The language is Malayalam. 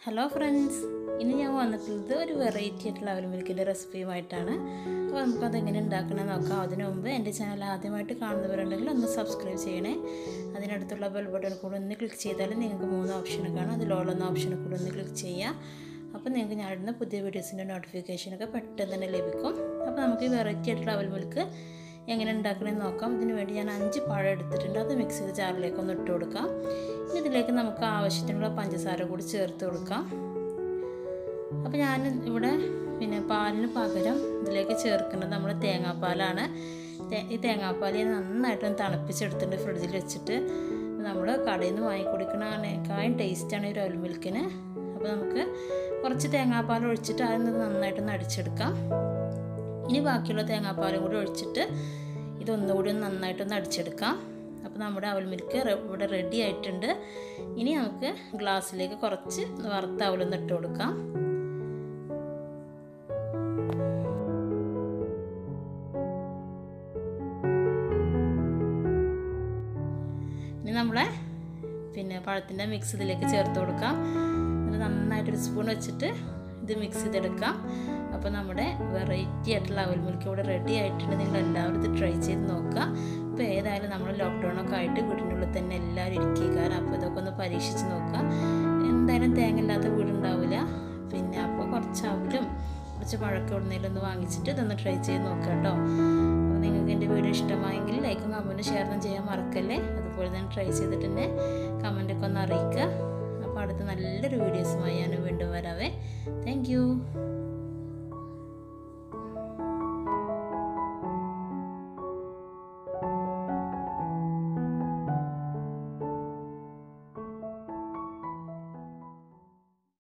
ഹലോ ഫ്രണ്ട്സ് ഇന്ന് ഞാൻ വന്നിട്ടുള്ളത് ഒരു വെറൈറ്റി ആയിട്ടുള്ള അവൽ മിൽക്കിൻ്റെ റെസിപ്പിയുമായിട്ടാണ് അപ്പോൾ നമുക്കത് എങ്ങനെ ഉണ്ടാക്കണമെന്ന് നോക്കാം അതിനു മുമ്പ് എൻ്റെ ചാനൽ ആദ്യമായിട്ട് കാണുന്നവരുണ്ടെങ്കിൽ ഒന്ന് സബ്സ്ക്രൈബ് ചെയ്യണേ അതിനടുത്തുള്ള ബെൽ ബട്ടൺ കൂടെ ഒന്ന് ക്ലിക്ക് ചെയ്താൽ നിങ്ങൾക്ക് മൂന്ന് ഓപ്ഷൻ കാണും അതിലുള്ള ഓപ്ഷൻ കൂടെ ഒന്ന് ക്ലിക്ക് ചെയ്യുക അപ്പോൾ നിങ്ങൾക്ക് ഞാനിടുന്ന പുതിയ വീഡിയോസിൻ്റെ നോട്ടിഫിക്കേഷനൊക്കെ പെട്ടെന്ന് തന്നെ ലഭിക്കും അപ്പോൾ നമുക്ക് ഈ വെറൈറ്റി ആയിട്ടുള്ള അവൽ മിൽക്ക് എങ്ങനെ ഉണ്ടാക്കണമെന്ന് നോക്കാം ഇതിന് വേണ്ടി ഞാൻ അഞ്ച് പഴം എടുത്തിട്ടുണ്ട് അത് മിക്സ് ചെയ്ത് ജാറിലേക്ക് ഒന്ന് ഇട്ട് കൊടുക്കാം ഇനി ഇതിലേക്ക് നമുക്ക് ആവശ്യത്തിനുള്ള പഞ്ചസാര കൂടി ചേർത്ത് കൊടുക്കാം അപ്പോൾ ഞാൻ ഇവിടെ പിന്നെ പാലിന് പകരം ഇതിലേക്ക് ചേർക്കുന്നത് നമ്മൾ തേങ്ങാപ്പാലാണ് ഈ തേങ്ങാപ്പാൽ ഞാൻ നന്നായിട്ടൊന്ന് തണുപ്പിച്ചെടുത്തിട്ടുണ്ട് ഫ്രിഡ്ജിൽ വെച്ചിട്ട് നമ്മൾ കടയിൽ നിന്ന് വാങ്ങി കൊടുക്കണേക്കാളും ടേസ്റ്റാണ് ഈ റോയൽ മിൽക്കിന് അപ്പോൾ നമുക്ക് കുറച്ച് തേങ്ങാപ്പാൽ ഒഴിച്ചിട്ട് അതിൽ നന്നായിട്ടൊന്ന് അടിച്ചെടുക്കാം ഇനി ബാക്കിയുള്ള തേങ്ങാപ്പാലും കൂടി ഒഴിച്ചിട്ട് ഇതൊന്നുകൂടി ഒന്ന് നന്നായിട്ടൊന്ന് അടിച്ചെടുക്കാം അപ്പോൾ നമ്മുടെ അവൽ മിൽക്ക് ഇവിടെ റെഡി ആയിട്ടുണ്ട് ഇനി നമുക്ക് ഗ്ലാസ്സിലേക്ക് കുറച്ച് വറുത്ത അവലൊന്ന് ഇട്ട് കൊടുക്കാം ഇനി നമ്മളെ പിന്നെ പഴത്തിൻ്റെ മിക്സ് ഇതിലേക്ക് ചേർത്ത് കൊടുക്കാം എന്നിട്ട് നന്നായിട്ടൊരു സ്പൂൺ വെച്ചിട്ട് ഇത് മിക്സ് ചെയ്തെടുക്കാം അപ്പോൾ നമ്മുടെ വെറൈറ്റി ആയിട്ടുള്ള അവൽ മിൽക്ക് ഇവിടെ റെഡി ആയിട്ടുണ്ട് നിങ്ങൾ എല്ലാവരും ഇത് ട്രൈ ചെയ്ത് നോക്കുക ഇപ്പോൾ ഏതായാലും നമ്മൾ ലോക്ക്ഡൗണൊക്കെ ആയിട്ട് വീടിനുള്ളിൽ തന്നെ എല്ലാവരും ഇരിക്കുക അപ്പോൾ ഇതൊക്കെ ഒന്ന് പരീക്ഷിച്ച് നോക്കുക എന്തായാലും തേങ്ങ ഇല്ലാത്ത വീടുണ്ടാവില്ല പിന്നെ അപ്പോൾ കുറച്ച് അവലും കുറച്ച് പഴക്കം എവിടുന്നേലും ഒന്ന് വാങ്ങിച്ചിട്ട് ഇതൊന്ന് ട്രൈ ചെയ്ത് നോക്കുക കേട്ടോ അപ്പോൾ നിങ്ങൾക്ക് എൻ്റെ വീഡിയോ ഇഷ്ടമായെങ്കിൽ ലൈക്കും കമൻറ്റും ഷെയറും ചെയ്യാൻ മറക്കല്ലേ അതുപോലെ തന്നെ ട്രൈ ചെയ്തിട്ട് തന്നെ കമൻറ്റൊക്കെ ഒന്ന് അറിയിക്കുക അപ്പോൾ അടുത്ത നല്ലൊരു വീഡിയോസുമായി ഞാൻ വീണ്ടും വരാവേ താങ്ക്